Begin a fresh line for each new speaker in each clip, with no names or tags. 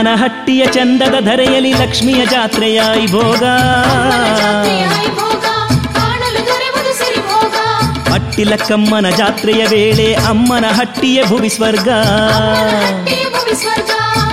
ಅಮ್ಮನ ಹಟ್ಟಿಯ ಚಂದದ ಧರೆಯಲಿ ಲಕ್ಷ್ಮಿಯ ಜಾತ್ರೆಯ ಭೋಗ
ಜಾತ್ರೆಯ ವೈಭೋಗ ಕಾಣಲು ದೊರೆಯುವುದು ಸಿರಿಭೋಗ
ಅಟ್ಟಿಲಕ್ಕಮ್ಮನ ಜಾತ್ರೆಯ ವೇಳೆ ಅಮ್ಮನ ಹಟ್ಟಿಯ ಭುವಿ ಸ್ವರ್ಗ
ಹಟ್ಟಿಯ ಭುವಿ ಸ್ವರ್ಗ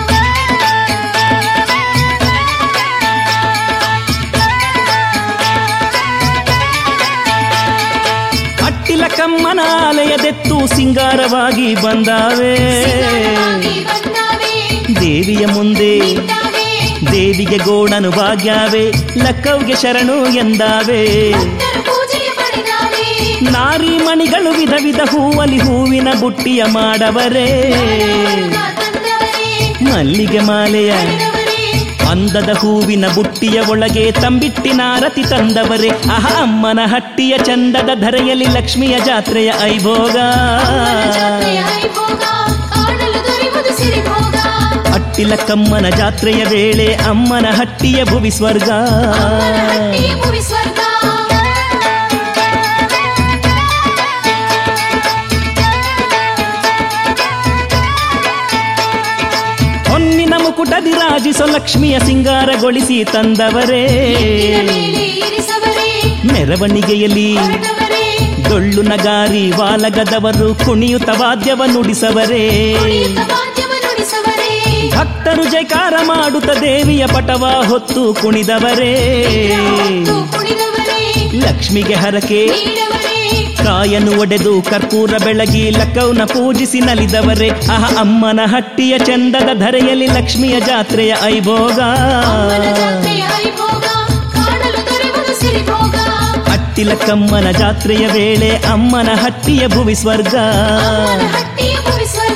ಅಟ್ಟಿಲಕ್ಕಮ್ಮನ ಆಲಯದೆತ್ತು ಸಿಂಗಾರವಾಗಿ ಬಂದಾವೆ
ಸಿಂಗಾರವಾಗಿ ಬಂದಾವೆ
ದೇವಿಯ ಮುಂದೆ
ನಿಂತಾವೆ
ದೇವಿಗೆ ಗೋಣನು ಭಾಗ್ಯಾವೆ ಲಕ್ಕವ್ಗೆ ಶರಣು ಎಂದಾವೆ
ಭಕ್ತರು ಪೂಜೆಯ ಪಡೆದಾವೆ
ನಾರಿ ಮಣಿಗಳು ವಿಧ ವಿಧ ಹೂವಲಿ ಹೂವಿನ ಬುಟ್ಟಿಯ ಮಾಡವರೇ
ವರುಣ ತಂದವರೇ
ಮಲ್ಲಿಗೆ ಮಾಲೆಯ
ಪಡೆದವರೇ
ಅಂದದ ಹೂವಿನ ಬುಟ್ಟಿಯ ಒಳಗೆ ತಂಬಿಟ್ಟಿನಾರತಿ ತಂದವರೇ ಅಹ ಅಮ್ಮನ ಹಟ್ಟಿಯ ಚಂದದ ಧರೆಯಲಿ ಲಕ್ಷ್ಮಿಯ ಜಾತ್ರೆಯ ಐಭೋಗ
ಜಾತ್ರೆಯ ವೈಭೋಗ ಕಾಣಲು ದೊರೆಯುವುದು ಸಿರಿಭೋಗ
ಅಟ್ಟಿಲಕ್ಕಮ್ಮನ ಜಾತ್ರೆಯ ವೇಳೆ ಅಮ್ಮನ ಹಟ್ಟಿಯ ಭುವಿ ಸ್ವರ್ಗ
ಅಮ್ಮನ ಹಟ್ಟಿಯ ಭುವಿ ಸ್ವರ್ಗ
ಹೊನ್ನಿನ ಮುಕುಟದಿ ರಾಜಿಸೋ ಲಕ್ಷ್ಮಿಯ ಸಿಂಗಾರಗೊಳಿಸಿ ತಂದವರೇ
ಎತ್ತಿನ ಮೇಲೆ ಇರಿಸವರೇ
ಮೆರವಣಿಗೆಯಲ್ಲಿ
ಹೊರಟವರೇ
ಡೊಳ್ಳು ನಗಾರಿ ವಾಲಗದವರು ಕುಣಿಯುತ್ತ ವಾದ್ಯವ ನುಡಿಸವರೇ
ಕುಣಿಯುತ್ತ ವಾದ್ಯವ ನುಡಿಸವರೇ
ಭಕ್ತರು ಜೈಕಾರ ಮಾಡುತ್ತ ದೇವಿಯ ಪಟವ ಹೊತ್ತು ಕುಣಿದವರೇ
ಹೊತ್ತು ಕುಣಿದವರೇ
ಲಕ್ಷ್ಮಿಗೆ ಹರಕೆ
ನೀಡವರೇ
ಕಾಯನು ಒಡೆದು ಕರ್ಪೂರ ಬೆಳಗಿ ಲಕ್ಕವ್ನ ಪೂಜಿಸಿ ನಲಿದವರೇ ಅಹ ಅಮ್ಮನ ಹಟ್ಟಿಯ ಚಂದದ ಧರೆಯಲಿ ಲಕ್ಷ್ಮಿಯ ಜಾತ್ರೆಯ ಐಭೋಗ
ಅಮ್ಮನ ಜಾತ್ರೆಯ ವೈಭೋಗ ಕಾಣಲು ದೊರೆಯುವುದು ಸಿರಿಭೋಗ
ಅಟ್ಟಿಲಕ್ಕಮ್ಮನ ಜಾತ್ರೆಯ ವೇಳೆ ಅಮ್ಮನ ಹಟ್ಟಿಯ ಭುವಿ ಸ್ವರ್ಗ
ಅಮ್ಮನ ಹಟ್ಟಿಯ ಭುವಿ ಸ್ವರ್ಗ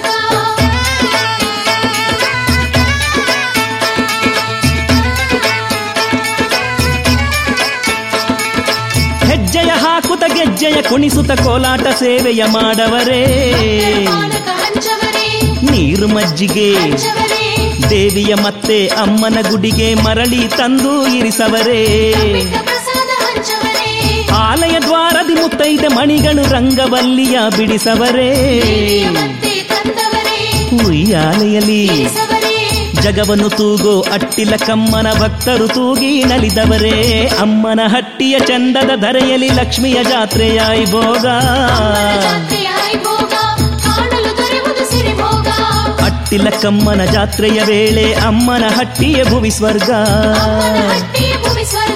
ಹೆಜ್ಜೆಯ ಹಾಕುತ್ತ ಗೆಜ್ಜೆಯ ಕುಣಿಸುತ್ತ ಕೋಲಾಟ ಸೇವೆಯ ಮಾಡವರೇ
ಪಾನಕ ಹಂಚವರೇ
ನೀರು ಮಜ್ಜಿಗೆ
ಹಂಚವರೇ
ದೇವಿಯ ಮತ್ತೆ ಅಮ್ಮನ ಗುಡಿಗೆ ಮರಳಿ ತಂದು ಇರಿಸವರೇ
ಬಿಟ್ಟ ಪ್ರಸಾದ ಹಂಚವರೇ
ಆಲಯ ದ್ವಾರದಿ ಮುತ್ತೈದೆ ಮಣಿಗಳು ರಂಗವಲ್ಲಿಯ ಬಿಡಿಸವರೇ
ದೇವಿಯ ಮತ್ತೆ ತಂದವರೇ
ಉಯ್ಯಾಲೆಯಲ್ಲಿ
ಇರಿಸವರೇ
ಜಗವನ್ನು ತೂಗೋ ಅಟ್ಟಿಲ ಕಮ್ಮನ ಭಕ್ತರು ತೂಗಿ ನಲಿದವರೇ ಅಮ್ಮನ ಹಟ್ಟಿಯ ಚಂದದ ಧರೆಯಲಿ ಲಕ್ಷ್ಮಿಯ ಜಾತ್ರೆಯ ಭೋಗ
ಅಮ್ಮನ ಜಾತ್ರೆಯ ವೈಭೋಗ ಕಾಣಲು ದೊರೆಯುವುದು ಸಿರಿಭೋಗ
ಅಟ್ಟಿಲ ಕಮ್ಮನ ಜಾತ್ರೆಯ ವೇಳೆ ಅಮ್ಮನ ಹಟ್ಟಿಯ ಭುವಿ ಸ್ವರ್ಗ
ಅಮ್ಮನ ಹಟ್ಟಿಯ ಭುವಿ ಸ್ವರ್ಗ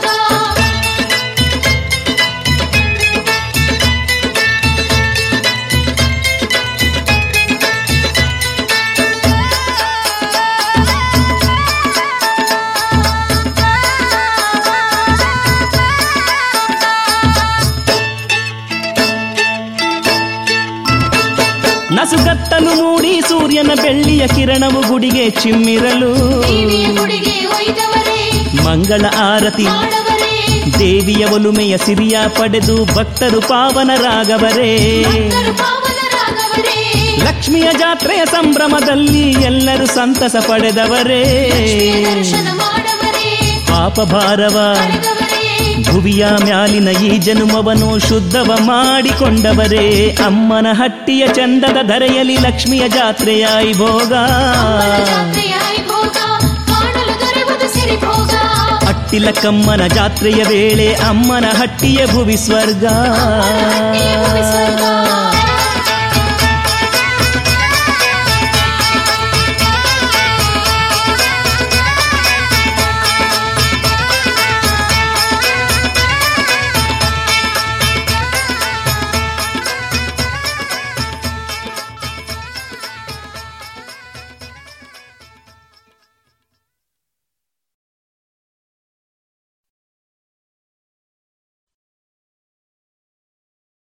ನಸುಗತ್ತಲು ಮೂಡಿ ಸೂರ್ಯನ ಬೆಳ್ಳಿಯ ಕಿರಣವು ಗುಡಿಗೆ ಚಿಮ್ಮಿರಲು
ದೇವಿಯ ಗುಡಿಗೆ ಒಯ್ದವರೇ
ಮಂಗಳ ಆರತಿ
ಮಾಡವರೇ
ದೇವಿಯ ಒಲುಮೆಯ ಸಿರಿಯ ಪಡೆದು ಭಕ್ತರು ಪಾವನರಾಗವರೇ
ಭಕ್ತರು ಪಾವನರಾಗವರೇ
ಲಕ್ಷ್ಮಿಯ ಜಾತ್ರೆಯ ಸಂಭ್ರಮದಲ್ಲಿ ಎಲ್ಲರೂ ಸಂತಸ ಪಡೆದವರೇ
ಲಕ್ಷ್ಮಿಯ ದರ್ಶನ ಮಾಡವರೇ
ಪಾಪ ಭಾರವ
ಪಡೆದವರೇ
ಭುವಿಯ ಮ್ಯಾಲಿನ ಈ ಜನುಮವನ್ನು ಶುದ್ಧವ ಮಾಡಿಕೊಂಡವರೇ ಅಮ್ಮನ ಹಟ್ಟಿಯ ಚಂದದ ಧರೆಯಲಿ ಲಕ್ಷ್ಮಿಯ ಜಾತ್ರೆಯ ಭೋಗ
ಅಮ್ಮನ ಜಾತ್ರೆಯ ವೈಭೋಗ ಕಾಣಲು ದೊರೆಯುವುದು ಸಿರಿಭೋಗ
ಅಟ್ಟಿಲಕ್ಕಮ್ಮನ ಜಾತ್ರೆಯ ವೇಳೆ ಅಮ್ಮನ ಹಟ್ಟಿಯ ಭುವಿ ಸ್ವರ್ಗ
ಅಮ್ಮನ ಹಟ್ಟಿಯ ಭುವಿ ಸ್ವರ್ಗ